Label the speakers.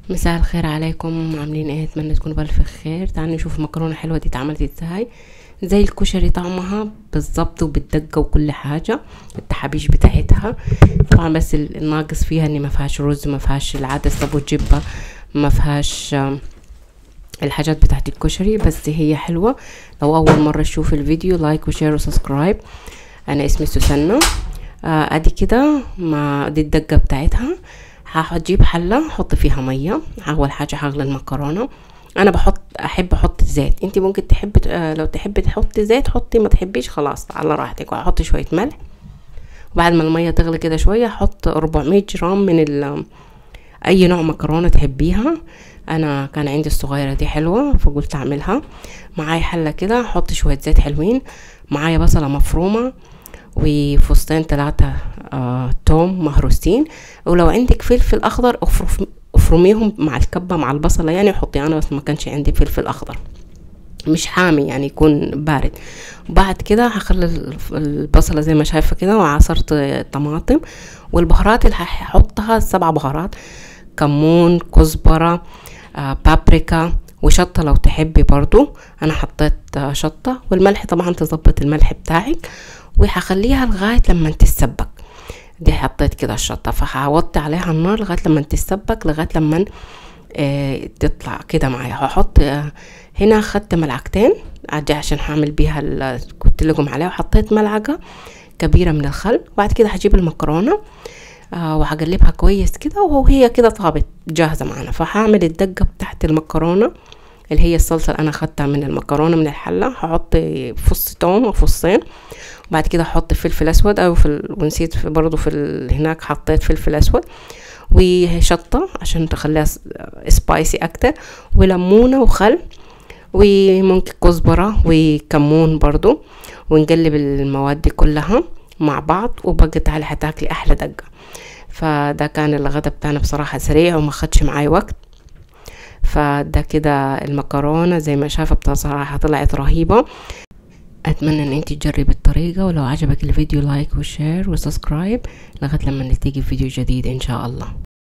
Speaker 1: مساء الخير عليكم عاملين ايه اتمنى تكونوا بالف خير تعالوا نشوف المكرونه حلوه دي اتعملت ازاي زي الكشري طعمها بالظبط وبالدقه وكل حاجه التحابيش بتاعتها طبعا بس الناقص فيها ان ما فيهاش رز ما فيهاش العدس ابو جبه ما فيهاش الحاجات بتاعت الكشري بس هي حلوه لو اول مره تشوف الفيديو لايك وشير وسبسكرايب انا اسمي سوسنة آه ادي كده مع دي الدقه بتاعتها هجيب حله احط فيها ميه اول حاجه هغلي المكرونه انا بحط احب احط زيت انت ممكن تحب لو تحبي تحطي زيت حطي ما تحبيش خلاص على راحتك واحط شويه ملح وبعد ما الميه تغلي كده شويه احط 400 جرام من اي نوع مكرونه تحبيها انا كان عندي الصغيره دي حلوه فقلت اعملها معايا حله كده احط شويه زيت حلوين معايا بصله مفرومه وفستين ثلاثة آه توم مهروسين ولو عندك فلفل اخضر افرف افرميهم مع الكبة مع البصلة يعني حطي انا بس ما كانش عندي فلفل اخضر مش حامي يعني يكون بارد وبعد كده هخلي البصلة زي ما شايفة كده وعصرت طماطم والبهارات اللي هحطها سبع بهارات كمون كزبرة آه بابريكا وشطة لو تحبي برضو انا حطيت آه شطة والملح طبعا تظبط الملح بتاعك وهخليها لغاية لما تتسبك دي حطيت كده الشطة فهوطي عليها النار لغاية لما تتسبك لغاية لما آه تطلع كده معايا هحط آه هنا خدت ملعقتين عشان هعمل بيها كنت لكم عليها وحطيت ملعقة كبيرة من الخل وبعد كده هجيب المكرونة آه وهقلبها كويس كده وهي كده طابت جاهزة معانا فهعمل الدقة بتاعت المكرونة اللي هي الصلصة اللي أنا خدتها من المكرونة من الحلة هحط فص توم وفصين وبعد كده هحط فلفل أسود أو في ال... ونسيت برضو في ال... هناك حطيت فلفل أسود وشطة عشان تخليها سبايسي أكتر وليمونة وخل وممكن كزبرة وكمون برضو ونقلب المواد دي كلها مع بعض وبقى تعالي هتاكلي أحلى دقة فده كان الغدا بتاعنا بصراحة سريع وما خدش معاي وقت فده كده المكرونة زي ما شايفة بصراحة طلعت رهيبة اتمنى ان انت تجربي الطريقة ولو عجبك الفيديو لايك وشير وسبسكرايب لغاية لما نلتقي في فيديو جديد ان شاء الله